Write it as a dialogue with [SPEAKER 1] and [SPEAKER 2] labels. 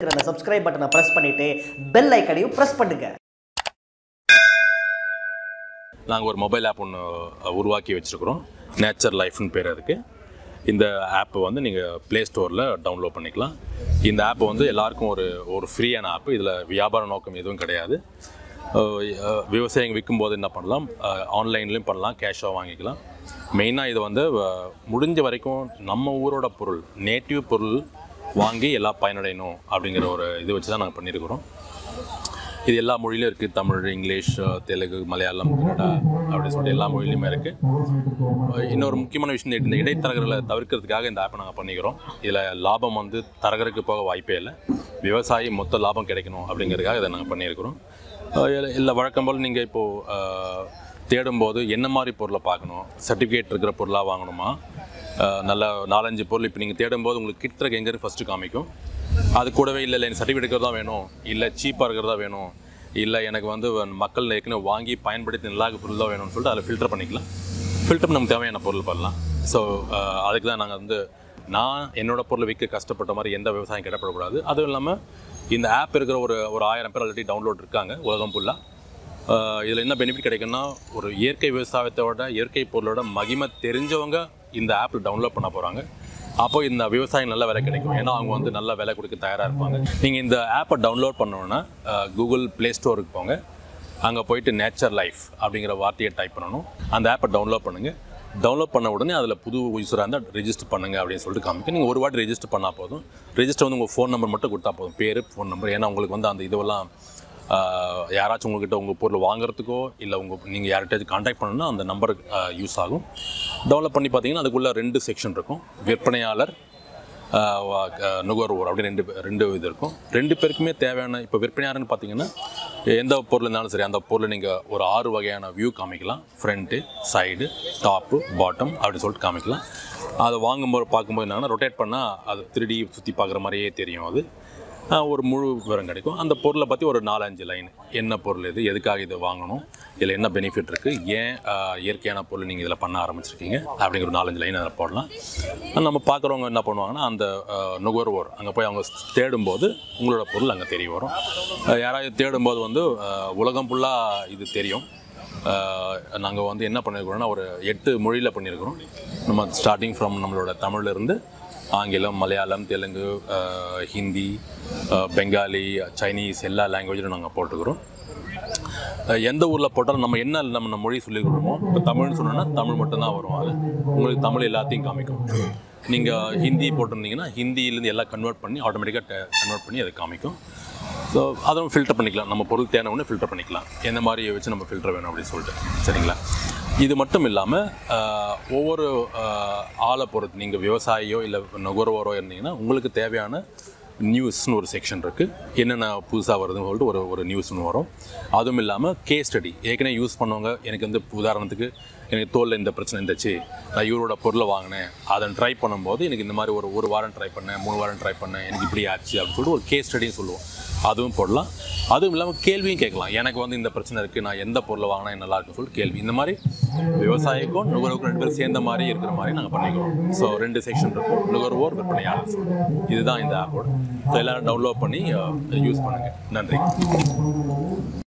[SPEAKER 1] அந்த சப்ஸ்கிரைப் பட்டனை ப்ரெஸ் பண்ணிட்டு பெல் ஐக்கனையும் ப்ரெஸ் பண்ணுங்க
[SPEAKER 2] நாங்கள் ஒரு மொபைல் ஆப் ஒன்று உருவாக்கி வச்சுருக்குறோம் நேச்சர் லைஃப்னு பேர் அதுக்கு இந்த ஆப்பை வந்து நீங்கள் ப்ளே ஸ்டோரில் டவுன்லோட் பண்ணிக்கலாம் இந்த ஆப் வந்து எல்லாருக்கும் ஒரு ஒரு ஃப்ரீயான ஆப் இதில் வியாபார நோக்கம் எதுவும் கிடையாது அஹ் அஹ் விவசாயிங்க விற்கும்போது என்ன பண்ணலாம் ஆன்லைன்லேயும் பண்ணலாம் கேஷாக வாங்கிக்கலாம் மெயினாக இது வந்து அஹ், முடிஞ்ச வரைக்கும் நம்ம ஊரோட பொருள் நேட்டிவ் பொருள் வாங்கி எல்லாம் பயனடையணும் அப்படிங்கிற ஒரு இது வச்சு தான் நாங்கள் பண்ணியிருக்கிறோம் இது எல்லா மொழியிலும் இருக்குது தமிழ் இங்கிலீஷ் தெலுங்கு மலையாளம் கன்னடா அப்படின்னு சொல்லிட்டு எல்லா மொழியிலுமே இருக்குது இன்னொரு முக்கியமான விஷயம் இந்த இடைத்தரகர்களை தவிர்க்கிறதுக்காக இந்த ஆப்பை நாங்கள் பண்ணிக்கிறோம் இதில் லாபம் வந்து தரகருக்கு போக வாய்ப்பே இல்லை விவசாயி மொத்த லாபம் கிடைக்கணும் அப்படிங்கிறதுக்காக இதை நாங்கள் பண்ணியிருக்கிறோம் அஹ் இல்லை வழக்கம் போல் நீங்கள் இப்போது தேடும்போது என்ன மாதிரி பொருளை பார்க்கணும் சர்டிஃபிகேட் இருக்கிற பொருளாக வாங்கணுமா அஹ் நல்ல நாலஞ்சு பொருள் இப்போ நீங்கள் தேடும்போது உங்களுக்கு கிட்ட எங்கே ஃபஸ்ட்டு காமிக்கும் அது கூடவே இல்லை இல்லை எனக்கு சர்டிஃபிகேட் இருக்கிறதா வேணும் இல்லை சீப்பாக இருக்கிறதா வேணும் இல்லை எனக்கு வந்து மக்கள் ஏற்கனவே வாங்கி பயன்படுத்தி நல்லா பொருள் தான் வேணும்னு சொல்லிட்டு அதில் ஃபில்டர் பண்ணிக்கலாம் ஃபில்டர் நமக்கு தேவையான பொருள் பண்ணலாம் ஸோ அதுக்கு தான் நாங்கள் வந்து நான் என்னோட பொருளை விற்க கஷ்டப்பட்ட மாதிரி எந்த விவசாயம் கிடப்படக்கூடாது அதுவும் இல்லாமல் இந்த ஆப் இருக்கிற ஒரு ஒரு ஆயிரம் பேர் ஆல்ரெடி டவுன்லோட் இருக்காங்க உலகம் ஃபுல்லாக இதில் என்ன பெனிஃபிட் கிடைக்குன்னா ஒரு இயற்கை விவசாயத்தோட இயற்கை பொருளோட மகிமை தெரிஞ்சவங்க இந்த ஆப்பில் டவுன்லோட் பண்ண போகிறாங்க அப்போ இந்த விவசாயம் நல்ல விலை கிடைக்கும் ஏன்னா அவங்க வந்து நல்ல விலை கொடுக்க தயாராக இருப்பாங்க நீங்கள் இந்த ஆப்பை டவுன்லோட் பண்ணணுன்னா கூகுள் ப்ளே ஸ்டோருக்கு போங்க அங்கே போயிட்டு நேச்சர் லைஃப் அப்படிங்கிற வார்த்தையை டைப் பண்ணணும் அந்த ஆப்பை டவுன்லோட் பண்ணுங்கள் டவுன்லோட் பண்ண உடனே அதில் புது யூஸராக இருந்தால் ரெஜிஸ்டர் பண்ணுங்க அப்படின்னு சொல்லிட்டு காமிக்க நீங்கள் ஒரு வாட்டி ரெஜிஸ்டர் பண்ணால் போதும் ரெஜிஸ்டர் வந்து உங்கள் ஃபோன் நம்பர் மட்டும் கொடுத்தா போதும் பேர் ஃபோன் நம்பர் ஏன்னா உங்களுக்கு வந்து அந்த இதுவெல்லாம் ஆஹ், யாராச்சும் உங்ககிட்ட உங்கள் பொருள் வாங்குறதுக்கோ இல்லை உங்கள் நீங்கள் யார்கிட்டயாச்சும் காண்டாக்ட் பண்ணணும்னா அந்த நம்பர் யூஸ் ஆகும் டெவலப் பண்ணி பார்த்தீங்கன்னா அதுக்குள்ளே ரெண்டு செக்ஷன் இருக்கும் விற்பனையாளர் ஆஹ் வா- க- நுகர்வோர் அப்படி ரெண்டு பே- ரெண்டு இது இருக்கும் ரெண்டு பேருக்குமே தேவையான இப்போ விற்பனையாளர்னு பார்த்தீங்கன்னா எந்த பொருள் இருந்தாலும் சரி அந்த பொருளை நீங்கள் ஒரு ஆறு வகையான வியூ காமிக்கலாம் ஃப்ரண்ட்டு சைடு டாப்பு பாட்டம் அப்படி சொல்லிட்டு காமிக்கலாம் அதை வாங்கும்போது பார்க்கும்போது என்னன்னா ரொட்டேட் பண்ணால் அது திருடி சுற்றி பார்க்குற மாதிரியே தெரியும் அது ஆஹ் ஒரு முழு விவரம் கிடைக்கும் அந்த பொருளை பற்றி ஒரு நாலஞ்சு லைன் என்ன பொருள் இது எதுக்காக இதை வாங்கணும் இதில் என்ன பெனிஃபிட் இருக்குது ஏன் ஆஹ் இயற்கையான பொருள் நீங்கள் இதில் பண்ண ஆரம்பிச்சிருக்கீங்க அப்படிங்கிற ஒரு நாலஞ்சு லைன் அதில் போடலாம் நம்ம பார்க்குறவங்க என்ன பண்ணுவாங்கன்னா அந்த ஆஹ் நுகர்வோர் அங்கே போய் அவங்க தேடும்போது உங்களோட பொருள் அங்கே தெரிய வரும் ஆஹ் யாராவது தேடும்போது வந்து ஆஹ் உலகம் ஃபுல்லாக இது தெரியும் நாங்கள் வந்து என்ன பண்ணியிருக்கிறோம்னா ஒரு எட்டு மொழியில் பண்ணியிருக்கிறோம் நம்ம ஸ்டார்டிங் ஃப்ரம் நம்மளோட தமிழ்ல இருந்து ஆங்கிலம் மலையாளம் தெலுங்கு ஆஹ் ஹிந்தி ஆஹ் பெங்காலி சைனீஸ் எல்லா லாங்குவேஜிலும் நாங்கள் போட்டுக்கிறோம் அஹ் எந்த ஊரில் போட்டாலும் நம்ம என்ன நம்ம நம்ம மொழி சொல்லிக்கிறோமோ இப்போ தமிழ்னு சொன்னோன்னா தமிழ் மட்டும்தான் வரும் அது உங்களுக்கு தமிழ் எல்லாத்தையும் காமிக்கும் நீங்கள் ஹிந்தி போட்டிருந்தீங்கன்னா ஹிந்தியிலேருந்து எல்லாம் கன்வெர்ட் பண்ணி ஆட்டோமேட்டிக்காக கன்வெர்ட் பண்ணி அதை காமிக்கும் ஸோ அதுவும் ஃபில்டர் பண்ணிக்கலாம் நம்ம பொருள் தேனவுடனே ஃபில்டர் பண்ணிக்கலாம் எந்த மாதிரி வச்சு நம்ம ஃபில்டர் வேணும் அப்படின்னு சொல்லிட்டு சரிங்களா இது மட்டும் இல்லாமல் ஒவ்வொரு ஆஹ், ஆளை பொறுத்து நீங்கள் விவசாயியோ இல்லை நுகர்வோரோ இருந்தீங்கன்னா உங்களுக்கு தேவையான நியூஸ்னு ஒரு செக்ஷன் இருக்குது என்னென்ன புதுசாக வருதுன்னு சொல்லிட்டு ஒரு ஒரு நியூஸ்னு வரும் அதுவும் இல்லாமல் கேஸ் ஸ்டடி ஏற்கனவே யூஸ் பண்ணவங்க எனக்கு வந்து உதாரணத்துக்கு எனக்கு தோலில் இந்த பிரச்சனை இருந்துச்சு நான் இவரோட பொருளை வாங்கினேன் அதை ட்ரை பண்ணும்போது எனக்கு இந்த மாதிரி ஒரு ஒரு வாரம் ட்ரை பண்ணேன் மூணு வாரம் ட்ரை பண்ணேன் எனக்கு இப்படி ஆச்சு அப்படின்னு சொல்லிட்டு ஒரு கேஸ் ஸ்டடின்னு சொல்லுவோம் அதுவும் போடலாம் அதுவும் இல்லாமல் கேள்வியும் கேட்கலாம் எனக்கு வந்து இந்த பிரச்சனை இருக்குது நான் எந்த பொருளை வாங்கினா நல்லா இருக்குன்னு சொல்லிட்டு கேள்வி இந்த மாதிரி விவசாயிக்கும் நுகர்வோருக்கும் ரெண்டு பேரும் சேர்ந்த மாதிரி இருக்கிற மாதிரி நாங்கள் பண்ணிக்கிறோம் ஸோ ரெண்டு செக்ஷன் இருக்கும் நுகர்வோர் விற்பனையாளர் சொல்லுவோம் இதுதான் இந்த ஆப்போட ஸோ எல்லாரும் டவுன்லோட் பண்ணி யூஸ் பண்ணுங்கள் நன்றி